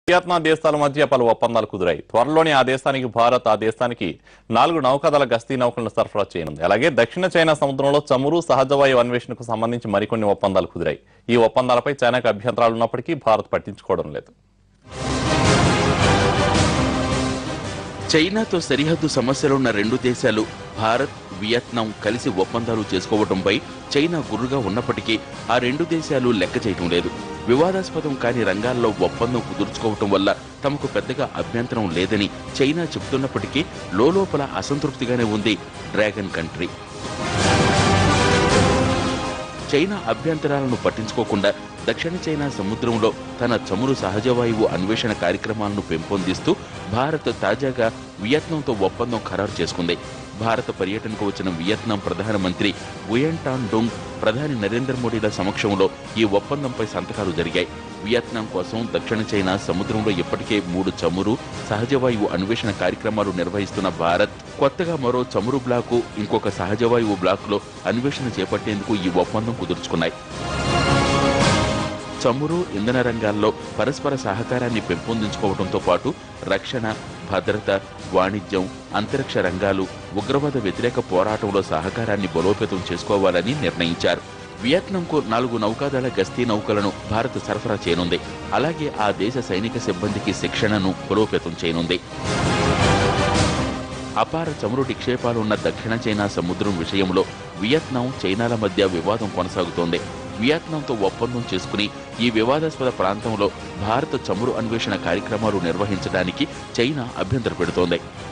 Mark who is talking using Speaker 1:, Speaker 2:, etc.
Speaker 1: Vietnam దేశాల మధ్య పలు ఒప్పందాలు కుదిరాయి త్వరలోనే ఆ దేశానికి భారత్ ఆ దేశానికి నాలుగు నౌకాదళ గస్తీ నౌకలను సరఫరా చేయనుంది అలాగే దక్షిణ చైనా సముద్రంలో చమురు సహజవాయు అన్వేషణకు సంబంధించి మరికొన్ని ఒప్పందాలు కుదిరాయి ఈ ఒప్పందాలపై చైనాకు అభ్యంతరాలు ఉన్నప్పటికీ భారత్ పట్టించుకోవడం లేదు
Speaker 2: చైనాతో సరిహద్దు సమస్యలున్న రెండు దేశాలు భారత్ వియత్నాం కలిసి ఒప్పందాలు చేసుకోవడంపై చైనా గుర్రుగా ఉన్నప్పటికీ ఆ రెండు దేశాలు లెక్క చేయటం లేదు వివాదాస్పదం కాని రంగాల్లో ఒప్పందం కుదుర్చుకోవటం వల్ల తమకు పెద్దగా అభ్యంతరం లేదని చైనా చెబుతున్నప్పటికీ లోలోపల అసంతృప్తిగానే ఉంది డ్రాగన్ కంట్రీ చైనా అభ్యంతరాలను పట్టించుకోకుండా దక్షిణ చైనా సముద్రంలో తన చమురు సహజవాయువు అన్వేషణ కార్యక్రమాలను పెంపొందిస్తూ భారత్ తాజాగా వియత్నాంతో ఒప్పందం ఖరారు చేసుకుంది భారత పర్యటనకు వచ్చిన వియత్నాం ప్రధానమంత్రి గుయన్ టాన్ డొంగ్ ప్రధాని నరేంద్ర మోడీల సమక్షంలో ఈ ఒప్పందంపై సంతకాలు జరిగాయి వియత్నాం కోసం దక్షిణ చైనా సముద్రంలో ఇప్పటికే మూడు చమురు సహజవాయువు అన్వేషణ కార్యక్రమాలు నిర్వహిస్తున్న భారత్ కొత్తగా మరో చమురు బ్లాకు ఇంకొక సహజవాయువు బ్లాకులో అన్వేషణ చేపట్టేందుకు ఈ ఒప్పందం కుదుర్చుకున్నాయి చమురు ఇంధన రంగాల్లో పరస్పర సహకారాన్ని పెంపొందించుకోవడంతో పాటు రక్షణ భద్రత వాణిజ్యం అంతరిక్ష రంగాలు ఉగ్రవాద వ్యతిరేక పోరాటంలో సహకారాన్ని బలోపేతం చేసుకోవాలని నిర్ణయించారు వియత్నాంకు నాలుగు నౌకాదళ గస్తీ నౌకలను భారత్ సరఫరా చేయనుంది అలాగే ఆ దేశ సైనిక సిబ్బందికి శిక్షణను బలోపేతం చేయనుంది అపార చమురు నిక్షేపాలున్న దక్షిణ చైనా సముద్రం విషయంలో వియత్నాం చైనాల మధ్య వివాదం కొనసాగుతోంది వియత్నాంతో ఒప్పందం చేసుకుని ఈ వివాదాస్పద ప్రాంతంలో భారత చమురు అన్వేషణ కార్యక్రమాలు నిర్వహించడానికి చైనా అభ్యంతర పెడుతోంది